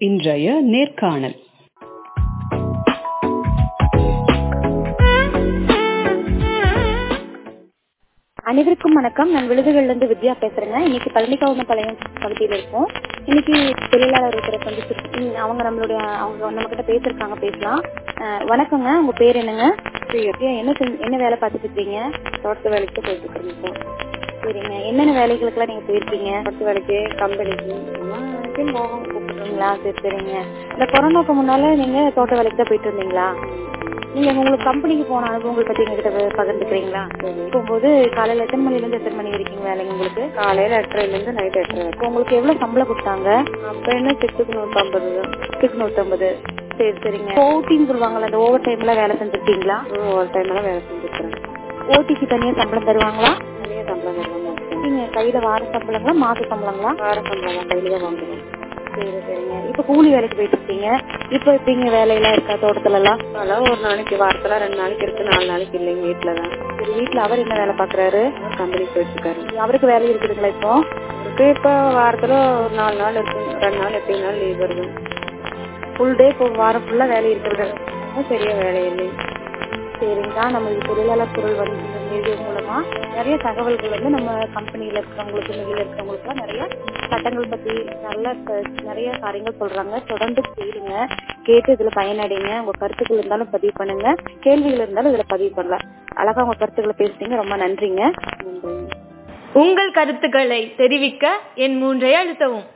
இன்றைய நேர்காணல் அனைவருக்கும் வணக்கம் நான் விழுதுகள்ல இருந்து வித்யா பேசுறேங்க இன்னைக்கு பழனிக்காவன பாளையம் பகுதியில இருக்கோம் இன்னைக்கு தொழிலாளர் ஒருத்தரை சந்திச்சிருக்கோம் ம், அவங்க நம்மளுடைய அவங்க நம்ம கிட்ட பேசிருக்காங்க பேசலாம் அஹ், வணக்கங்க உங்க பேர் என்னங்க ஏன் என்ன செஞ்சு- என்ன வேலை பார்த்துட்டு இருக்கீங்க தோட்ட வேலைக்கு போயிட்டு இருக்கீங்க சரிங்க என்னென்ன வேலைகளுக்கெல்லாம் நீங்க போயிருக்கீங்க தோட்ட வேலைக்கு கம்பெனிக்கு போகும் கூப்பிடுறீங்களா சரி சரிங்க இந்த கொரோனாக்கு முன்னால நீங்க தோட்ட வேலைக்கு தான் போயிட்டு இருந்தீங்களா நீங்க உங்களுக்கு கம்பெனிக்கு போன அனுபவங்கள் பத்தி எங்ககிட்ட ப- பகிர்ந்துக்கிறீங்களா போகும்போது காலையில எத்தனை மணில இருந்து எத்தனை மணி வரைக்கும் வேலைங்க உங்களுக்கு காலையில எட்டரைல இருந்து நைட் எட்டரை வரைக்கும் உங்களுக்கு எவ்வளவு சம்பளம் கொடுத்தாங்க அப்ப என்ன சிக்ஸுக்கு நூத்தம்பது சிக்ஸ் நூத்தம்பது சரி சரிங்க ஓட்டின்னு சொல்லுவாங்கல்ல அந்த ஓவர் டைம்ல வேலை செஞ்சிருக்கீங்களா ஓவர் டைம் எல்லாம் வேலை செஞ்சிருக்கேன் ஓட்டிக்கு தனியா சம்பளம் தருவாங்களா தனியா சம்பளம் தருவாங்க நீங்க கையில வார சம்பளங்களா மாச சம்பளங்களா வார சம்பளம் கையில தான் வாங்குவோம் சரி சரிங்க இப்ப கூலி வேலைக்கு போயிட்டு இருக்கீங்க இப்ப எப்படிங்க வேலையெல்லாம் இருக்கா தோட்டத்துல எல்லாம் அதெல்லாம் ஒரு நாளைக்கு வாரத்துல ரெண்டு நாளைக்கு இருக்கு நாலு நாளைக்கு இல்லைங்க வீட்டுல தான் சரி வீட்டுல அவர் என்ன வேலை பாக்குறாரு கம்பெனிக்கு போயிட்டு இருக்காரு அவருக்கு வேலை இருக்குதுங்களா இப்போ அவருக்கு இப்ப வாரத்துல ஒரு நாலு நாள் இருக்கு ரெண்டு நாள் எத்தனை நாள் லீவ் வருது ஃபுல் டே இப்போ வாரம் ஃபுல்லா வேலை இருக்கிறது ஒன்றும் சரியா வேலை இல்லை சரிங்கக்கா நம்ம இது தொழிலாளர் குரல் வந்து இந்த மீடியா மூலமா நிறைய தகவல்கள் வந்து நம்ம கம்பெனில இருக்கிறவங்களுக்கு மில்லில் இருக்கிறவங்களுக்குலாம் நிறைய சட்டங்கள் பத்தி நல்ல க- நிறைய காரியங்கள் சொல்றாங்க தொடர்ந்து கேளுங்க கேட்டு இதுல பயனடைங்க உங்க கருத்துக்கள் இருந்தாலும் பதிவு பண்ணுங்க கேள்விகள் இருந்தாலும் இதுல பதிவு பண்ணலாம் அழகா உங்க கருத்துக்களை பேசுறீங்க ரொம்ப நன்றிங்க நன்றி உங்கள் கருத்துக்களை தெரிவிக்க என் மூன்றை அழுத்தவும்